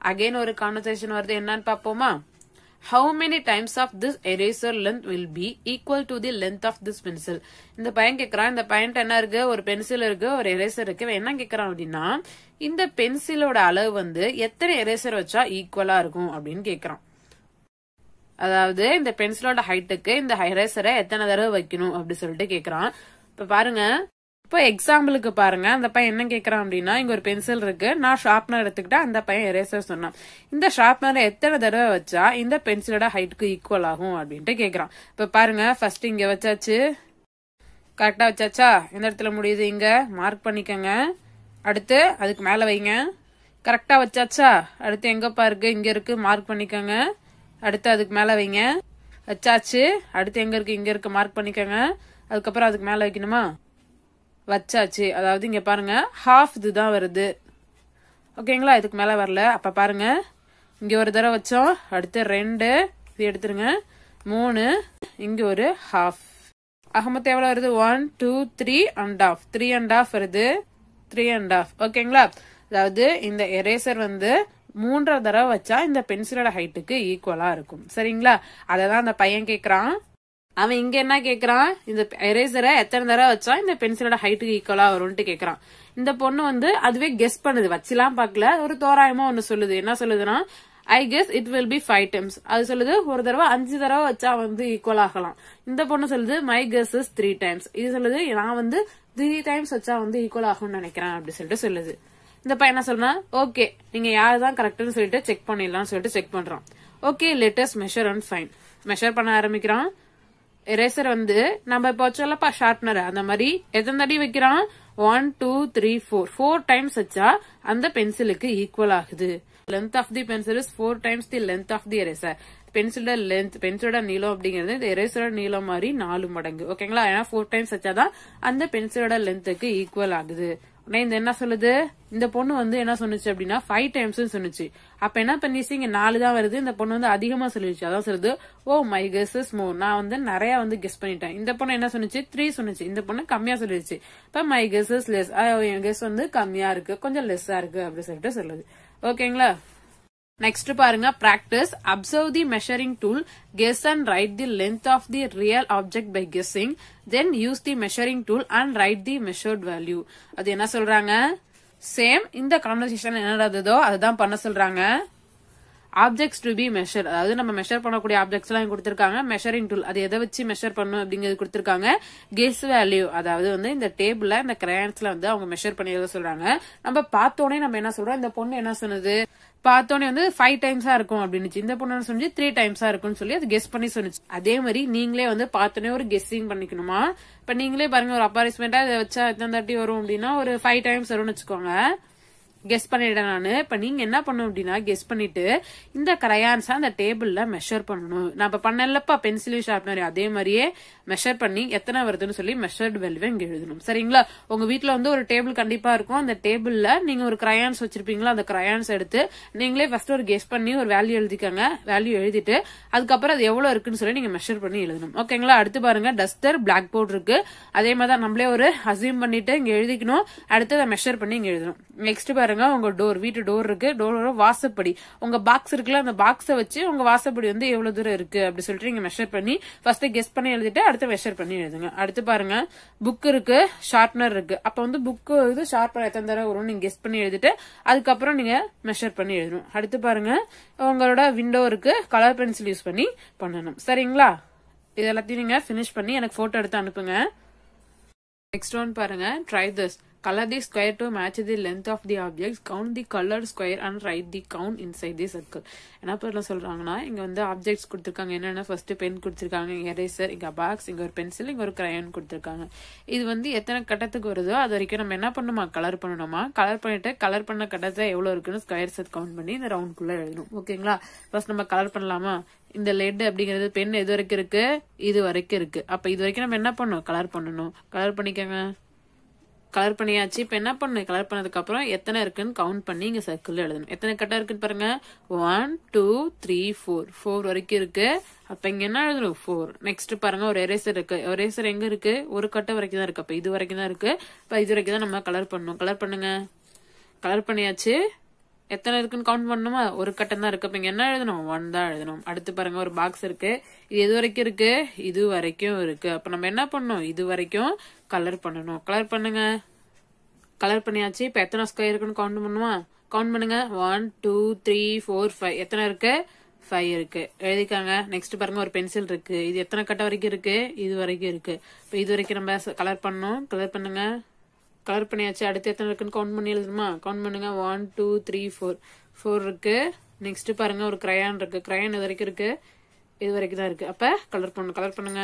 again ஒரு conversation வருது என்னன்னு பாப்போமா how many times of this eraser length will be equal to the length of this pencil இந்த பையன் கேக்குறான் இந்த பையன் என்ன இருக்கு ஒரு பென்சில் இருக்கு ஒரு எரேசர் இருக்கு இவன் என்ன கேக்குறான் அப்படின்னா இந்த பென்சிலோட அளவு வந்து எத்தனை எரேசர் வச்சா ஈக்குவலா இருக்கும் அப்படின்னு கேக்குறான் அதாவது இந்த பென்சிலோட ஹைட்டுக்கு இந்த எரேசரை எத்தனை தடவை வைக்கணும் அப்படி சொல்லிட்டு கேக்குறான் இப்ப பாருங்க இப்போ எக்ஸாம்பிளுக்கு பாருங்க அந்த பையன் என்ன கேக்குறான் அப்படின்னா இங்க ஒரு பென்சில் இருக்கு நான் ஷார்ப்னர் எடுத்துக்கிட்டா அந்த பையன் எரேசர் சொன்னான் இந்த ஷார்ப்னரை எத்தனை தடவை வச்சா இந்த பென்சிலோட ஹைட்டுக்கு ஈக்குவல் ஆகும் அப்படின்ட்டு கேக்குறான் இப்ப பாருங்க ஃபர்ஸ்ட் இங்க வச்சாச்சு கரெக்டா வச்சாச்சா எந்த இடத்துல முடியுது இங்க மார்க் பண்ணிக்கோங்க அடுத்து அதுக்கு மேல வைங்க கரெக்டா வச்சாச்சா அடுத்து எங்கப்பா இருக்கு இங்க இருக்கு மார்க் பண்ணிக்கோங்க அடுத்து அதுக்கு மேல வைங்க வச்சாச்சு அடுத்து எங்க இருக்கு இங்க இருக்கு மார்க் பண்ணிக்கோங்க அதுக்கப்புறம் அதுக்கு மேல வைக்கணுமா வச்சாச்சு அதாவது இங்க பாருங்க ஹாஃப் இதுதான் வருது ஓகேங்களா இதுக்கு மேல வரல அப்ப பாருங்க இங்க ஒரு தடவை வச்சோம் அடுத்து ரெண்டு இது எடுத்துருங்க மூணு இங்க ஒரு ஹாஃப் அகமத்து எவ்வளவு வருது one two three and half three and half வருது த்ரீ அண்ட் ஆஃப் ஓகேங்களா அதாவது இந்த எரேசர் வந்து மூன்றரை தடவை வச்சா இந்த பென்சிலோட ஹைட்டுக்கு ஈக்குவலா இருக்கும் சரிங்களா அததான் அந்த பையன் கேக்குறான் அவன் இங்க என்ன கேக்குறான் இந்த எரேசரை எத்தனை தடவை வச்சா இந்த பென்சிலோட ஹைட்டுக்கு ஈக்குவலா வரும்னு கேக்குறான் இந்த பொண்ணு வந்து அதுவே கெஸ் பண்ணுது வச்சுலாம் பார்க்கல ஒரு தோராயமா ஒண்ணு சொல்லுது என்ன சொல்லுதுன்னா I guess it will be five times அது சொல்லுது ஒரு தடவை அஞ்சு தடவை வச்சா வந்து ஈக்குவல் ஆகலாம் இந்த பொண்ணு சொல்லுது my guess is three times இது சொல்லுது நான் வந்து த்ரீ டைம்ஸ் வச்சா வந்து ஈக்குவல் ஆகும்னு நினைக்கிறேன் அப்படி சொல்லிட்டு சொல்லுது இந்த பையன் என்ன சொல்றா ஓகே நீங்க யார் தான் கரெக்ட்னு சொல்லிட்டு செக் பண்ணிடலாம் சொல்லிட்டு செக் பண்றான் okay latest measure and fine measure பண்ண ஆரம்பிக்கிறான் எரேசர் வந்து நம்ம இப்போ வச்சோம்லப்பா ஷார்ப்னர் அந்த மாதிரி எத்தனை தடி வைக்கிறான் one two three four four times வச்சா அந்த பென்சிலுக்கு ஈக்குவல் ஆகுது length of the pencil is four times the length of the eraser பென்சிலோட லென்த் பென்சிலோட நீளம் அப்படிங்கிறது இந்த எரேசரோட நீளம் மாதிரி நாலு மடங்கு ஓகேங்களா ஏன்னா ஃபோர் டைம்ஸ் வச்சாதான் அந்த பென்சிலோட லென்த்துக்கு ஈக்குவல் ஆகுது உடனே இந்த என்ன சொல்லுது இந்த பொண்ணு வந்து என்ன சொன்னுச்சு அப்படின்னா ஃபைவ் டைம்ஸ் சொன்னுச்சு அப்ப என்ன பண்ணிச்சு இங்க நாலு தான் வருது இந்த பொண்ணு வந்து அதிகமா சொல்லிடுச்சு அதான் சொல்லுது oh my guess is more நான் வந்து நிறைய வந்து கெஸ் பண்ணிட்டேன் இந்த பொண்ணு என்ன சொன்னுச்சு த்ரீ சொன்னுச்சு இந்த பொண்ணு கம்மியா சொல்லிடுச்சு இப்ப மை கெஸ் இஸ் லெஸ் என் கெஸ் வந்து கம்மியா இருக்கு கொஞ்சம் லெஸ்ஸா இருக்கு அப்படி சொல்லிட்டு சொல்லுது ஓகேங்களா நெக்ஸ்ட் பாருங்க practice observe the measuring tool guess and write the length of the real object by guessing then use the measuring tool and write the measured value அது என்ன சொல்றாங்க சேம் இந்த கான்வர்சேஷன் என்ன நடந்ததோ அதுதான் பண்ண சொல்றாங்க ஆப்ஜெக்ட்ஸ் டு பி மெஷர் அதாவது நம்ம மெஷர் பண்ணக்கூடிய ஆப்ஜெக்ட்ஸ் எல்லாம் கொடுத்திருக்காங்க மெஷரிங் டூல் அது எதை வச்சு மெஷர் பண்ணும் அப்படிங்கிறது கொடுத்திருக்காங்க கெஸ் வேல்யூ அதாவது வந்து இந்த டேபிள்ல இந்த கிரையான்ஸ்ல வந்து அவங்க மெஷர் பண்ணி எழுத சொல்றாங்க நம்ம பார்த்தோன்னே நம்ம என்ன சொல்றோம் இந்த பொண்ணு என்ன சொன்னது பார்த்தோன்னே வந்து ஃபைவ் டைம்ஸா இருக்கும் அப்படின்னு இந்த பொண்ணு என்ன சொன்னி த்ரீ டைம்ஸா இருக்கும்னு சொல்லி அது கெஸ் பண்ணி சொன்னிச்சு அதே மாதிரி நீங்களே வந்து பார்த்தோன்னே ஒரு கெஸ்ஸிங் பண்ணிக்கணுமா இப்ப நீங்களே பாருங்க ஒரு அப்பாரிஸ்மெண்டா இதை வச்சா எத்தனை தாட்டி வரும் அப்படின்னா ஒரு ஃபைவ் டைம்ஸ் வரும்னு வச்சுக்கோங்க கெஸ் பண்ணிட்டேன் நானு இப்ப நீங்க என்ன பண்ணணும் அப்படின்னா கெஸ் பண்ணிட்டு இந்த கிரையான்ஸா அந்த டேபிள்ல மெஷர் பண்ணணும் நான் இப்ப பண்ணலப்பா பென்சில் ஷார்ப்னர் அதே மாதிரியே மெஷர் பண்ணி எத்தனை வருதுன்னு சொல்லி மெஷர்ட் வேல்யூ இங்க எழுதணும் சரிங்களா உங்க வீட்ல வந்து ஒரு டேபிள் கண்டிப்பா இருக்கும் அந்த டேபிள்ல நீங்க ஒரு கிரையான்ஸ் வச்சிருப்பீங்களா அந்த கிரையான்ஸ் எடுத்து நீங்களே ஃபர்ஸ்ட் ஒரு கெஸ் பண்ணி ஒரு வேல்யூ எழுதிக்கங்க வேல்யூ எழுதிட்டு அதுக்கப்புறம் அது எவ்வளவு இருக்குன்னு சொல்லி நீங்க மெஷர் பண்ணி எழுதணும் ஓகேங்களா அடுத்து பாருங்க டஸ்டர் பிளாக் போர்ட் இருக்கு அதே மாதிரி தான் நம்மளே ஒரு அசியூம் பண்ணிட்டு இங்க எழுதிக்கணும் அடுத்து அதை மெஷர் பண்ணி இங்க எழுதணும் நெக்ஸ்ட் பாருங்க உங்க டோர் வீட்டு டோர் இருக்கு டோரோட வாசப்படி உங்க பாக்ஸ் இருக்குல்ல அந்த பாக்ஸை வச்சு உங்க வாசப்படி வந்து எவ்வளவு தூரம் இருக்கு அப்படி சொல்லிட்டு நீங்க மெஷர் பண்ணி ஃபர்ஸ்ட் கெஸ் பண்ணி எழுதிட்டு அடுத்து மெஷர் பண்ணி எழுதுங்க அடுத்து பாருங்க புக் இருக்கு ஷார்ப்னர் இருக்கு அப்ப வந்து புக் இது ஷார்ப்னர் எத்தனை தடவை வரும் நீங்க கெஸ் பண்ணி எழுதிட்டு அதுக்கப்புறம் நீங்க மெஷர் பண்ணி எழுதணும் அடுத்து பாருங்க உங்களோட விண்டோ இருக்கு கலர் பென்சில் யூஸ் பண்ணி பண்ணணும் சரிங்களா இது எல்லாத்தையும் நீங்க பினிஷ் பண்ணி எனக்கு போட்டோ எடுத்து அனுப்புங்க நெக்ஸ்ட் ஒன் பாருங்க try this color the square to match the length of the objects count the colored square and write the count inside the circle என்ன பேர்ல சொல்றாங்கன்னா இங்க வந்து ஆப்ஜெக்ட்ஸ் கொடுத்திருக்காங்க என்னென்ன ஃபர்ஸ்ட் பென் கொடுத்திருக்காங்க இங்க எரேசர் இங்க பாக்ஸ் இங்க ஒரு பென்சில் இங்க ஒரு கிரையான் கொடுத்திருக்காங்க இது வந்து எத்தனை கட்டத்துக்கு வருதோ அது வரைக்கும் நம்ம என்ன பண்ணுமா கலர் பண்ணணுமா கலர் பண்ணிட்டு கலர் பண்ண கட்டத்துல எவ்வளவு இருக்குன்னு ஸ்கொயர் செட் கவுண்ட் பண்ணி இந்த ரவுண்ட் குள்ள எழுதணும் ஓகேங்களா ஃபர்ஸ்ட் நம்ம கலர் பண்ணலாமா இந்த லெட் அப்படிங்கிறது பென் எது வரைக்கும் இருக்கு இது வரைக்கும் இருக்கு அப்ப இது வரைக்கும் நம்ம என்ன பண்ணணும் கலர் பண்ணணும் கலர் பண்ணிக்கோங்க கலர் பண்ணியாச்சு இப்ப என்ன பண்ணு கலர் பண்ணதுக்கு அப்புறம் எத்தனை இருக்குன்னு கவுண்ட் பண்ணி இங்க சர்க்கிள் எழுதணும் எத்தனை கட்டம் இருக்குன்னு பாருங்க one two three four four வரைக்கும் இருக்கு அப்ப இங்க என்ன எழுதணும் ஃபோர் நெக்ஸ்ட் பாருங்க ஒரு எரேசர் இருக்கு எரேசர் எங்க இருக்கு ஒரு கட்டம் வரைக்கும் தான் இருக்கு அப்ப இது வரைக்கும் தான் இருக்கு இப்ப இது வரைக்கும் தான் நம்ம கலர் பண்ணணும் கலர் பண்ணுங்க கலர் பண்ணியாச்சு எத்தனை இருக்குன்னு கவுண்ட் பண்ணணுமா ஒரு கட்டம் தான் இருக்கு அப்ப இங்க என்ன எழுதணும் ஒன் தான் எழுதணும் அடுத்து பாருங்க ஒரு பாக்ஸ் இருக்கு இது எது வரைக்கும் இருக்கு இது வரைக்கும் இருக்கு அப்ப நம்ம என்ன பண்ணணும் இது வரைக்கும் கலர் பண்ணணும் கலர் பண்ணுங்க கலர் பண்ணியாச்சு இப்ப எத்தனை ஸ்கொயர் இருக்குன்னு கவுண்ட் பண்ணுமா கவுண்ட் பண்ணுங்க one two three four five எத்தனை இருக்கு ஃபைவ் இருக்கு எழுதிக்காங்க நெக்ஸ்ட் பாருங்க ஒரு பென்சில் இருக்கு இது எத்தனை கட்ட வரைக்கும் இருக்கு இது வரைக்கும் இருக்கு இப்ப இது வரைக்கும் நம்ம கலர் பண்ணணும் கலர் பண்ணுங்க கலர் பண்ணியாச்சு அடுத்து எத்தனை இருக்குன்னு கவுண்ட் பண்ணி எழுதணுமா கவுண்ட் பண்ணுங்க one two three four four இருக்கு நெக்ஸ்ட் பாருங்க ஒரு கிரையான் இருக்கு கிரையான் இது வரைக்கும் இருக்கு இது வரைக்கும் தான் இருக்கு அப்ப கலர் பண்ணணும் கலர் பண்ணுங்க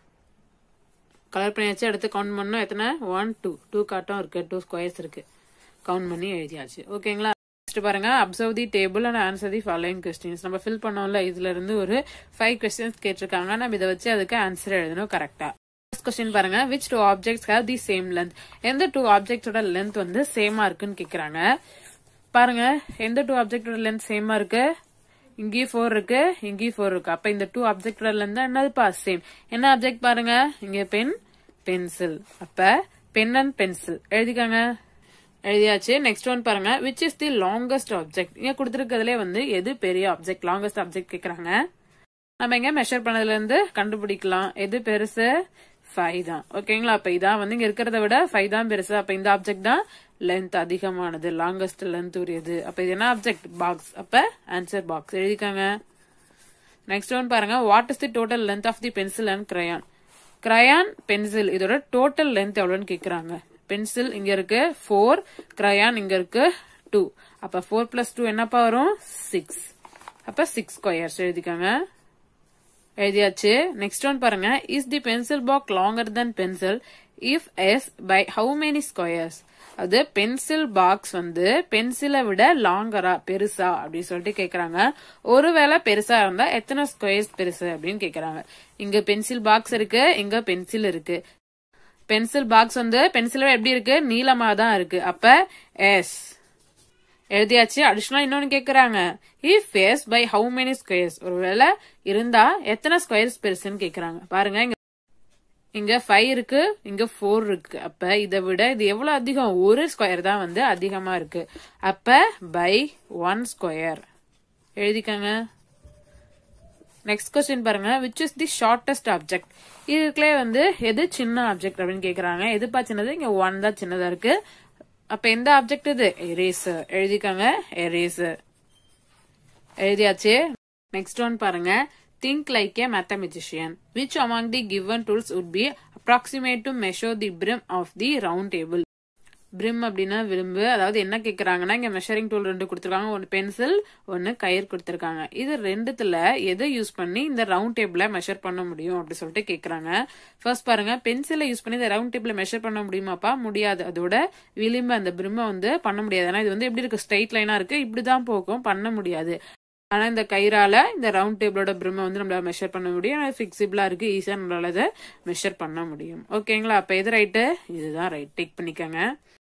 கலர் பண்ணியாச்சு அடுத்து கவுண்ட் பண்ணணும் எத்தனை ஒன் டூ டூ காட்டும் இருக்கு டூ ஸ்கொயர்ஸ் இருக்கு கவுண்ட் பண்ணி எழுதியாச்சு ஓகேங்களா நெக்ஸ்ட் பாருங்க observe the table and answer the following questions நம்ம ஃபில் பண்ணோம்ல இதுல இருந்து ஒரு ஃபைவ் கொஸ்டின்ஸ் கேட்டிருக்காங்க நம்ம இதை வச்சு அதுக்கு ஆன்சர் எழுதணும் கரெக்டா ஃபர்ஸ்ட் கொஸ்டின் பாருங்க which two objects have the same length எந்த டூ ஆப்ஜெக்டோட லென்த் வந்து சேமா இருக்குன்னு கேக்குறாங்க பாருங்க எந்த டூ ஆப்ஜெக்டோட லென்த் சேமா இருக்கு இங்கேயும் ஃபோர் இருக்கு இங்கேயும் ஃபோர் இருக்கு அப்ப இந்த டூ ஆப்ஜெக்டோட லென்த் என்னதுப்பா சேம் என்ன ஆப்ஜெக்ட் பாருங்க இங்க பென் பென்சில் அப்ப பென் அண்ட் பென்சில் எழுதிக்காங்க எழுதியாச்சு நெக்ஸ்ட் ஒன் பாருங்க which is the longest object இங்க கொடுத்துருக்கிறதுலே வந்து எது பெரிய ஆப்ஜெக்ட் லாங்கஸ்ட் ஆப்ஜெக்ட் கேக்குறாங்க நம்ம எங்க மெஷர் பண்ணதுல இருந்து கண்டுபிடிக்கலாம் எது பெருசு ஃபைவ் தான் ஓகேங்களா அப்ப இதான் வந்து இங்க இருக்கிறத விட ஃபைவ் தான் பெருசு அப்ப இந்த ஆப்ஜெக்ட் தான் லென்த் அதிகமானது லாங்கஸ்ட் லென்த் உரியது அப்ப இது என்ன ஆப்ஜெக்ட் பாக்ஸ் அப்ப ஆன்சர் பாக்ஸ் எழுதிக்காங்க நெக்ஸ்ட் ஒன் பாருங்க what is the total length of the pencil and crayon crayon pencil இதோட டோட்டல் லென்த் எவ்வளவுன்னு கேக்குறாங்க பென்சில் இங்க இருக்கு ஃபோர் கிரையான் இங்க இருக்கு டூ அப்ப ஃபோர் பிளஸ் டூ என்னப்பா வரும் சிக்ஸ் அப்ப சிக்ஸ் ஸ்கொயர்ஸ் எழுதிக்கோங்க எழுதியாச்சு நெக்ஸ்ட் ஒன் பாருங்க is the pencil box longer then pencil if yes by how many squares அது பென்சில் பாக்ஸ் வந்து பென்சிலை விட லாங்கரா பெருசா அப்படின்னு சொல்லிட்டு கேக்குறாங்க ஒருவேளை பெருசா இருந்தா எத்தனை ஸ்கொயர்ஸ் பெருசு அப்படின்னு கேக்குறாங்க இங்க பென்சில் பாக்ஸ் இருக்கு இங்க பென்சில் இருக்கு பென்சில் பாக்ஸ் வந்து பென்சில் எப்படி இருக்கு நீளமா தான் இருக்கு அப்ப எஸ் எழுதியாச்சு அடிஷனலா இன்னொன்னு கேக்குறாங்க if yes by how many squares ஒருவேளை இருந்தா எத்தனை ஸ்கொயர்ஸ் பெருசுன்னு கேக்குறாங்க பாருங்க இங்க இங்க ஃபைவ் இருக்கு இங்க ஃபோர் இருக்கு அப்ப இதை விட இது எவ்வளவு அதிகம் ஒரு ஸ்கொயர் தான் வந்து அதிகமா இருக்கு அப்ப பை ஒன் ஸ்கொயர் எழுதிக்கங்க நெக்ஸ்ட் கொஸ்டின் பாருங்க which is the shortest object இதுக்குள்ளே வந்து எது சின்ன ஆப்ஜெக்ட் அப்படின்னு கேக்குறாங்க எதுப்பா சின்னது இங்க ஒன் தான் சின்னதா இருக்கு அப்ப எந்த ஆப்ஜெக்ட் இது எரேசர் எழுதிக்கோங்க எரேசர் எழுதியாச்சு நெக்ஸ்ட் ஒன் பாருங்க think like a mathematician which among the given tools would be approximate to measure the brim of the round table brim அப்படின்னா விளிம்பு அதாவது என்ன கேக்குறாங்கன்னா இங்க மெஷரிங் டூல் ரெண்டு கொடுத்துருக்காங்க ஒன்னு பென்சில் ஒன்னு கயிறு கொடுத்துருக்காங்க இது ரெண்டுத்துல எதை யூஸ் பண்ணி இந்த ரவுண்ட் டேபிள மெஷர் பண்ண முடியும் அப்படி சொல்லிட்டு கேக்குறாங்க ஃபர்ஸ்ட் பாருங்க பென்சிலை யூஸ் பண்ணி இந்த ரவுண்ட் டேபிள மெஷர் பண்ண முடியுமாப்பா முடியாது அதோட விளிம்பு அந்த பிரிம்ப வந்து பண்ண முடியாது ஏன்னா இது வந்து எப்படி இருக்கு ஸ்ட்ரைட் லைனா இருக்கு இப்படிதான் போகும் பண்ண முடியாது ஆனா இந்த கயிறால இந்த ரவுண்ட் டேபிளோட பிரிமை வந்து நம்மளால மெஷர் பண்ண முடியும் ஃபிக்சிபிளா இருக்கு ஈஸியா நம்மளால இதை மெஷர் பண்ண முடியும் ஓகேங்களா அப்ப எது ரைட்டு இதுதான் ரைட் டேக் பண்ணிக்கோங்க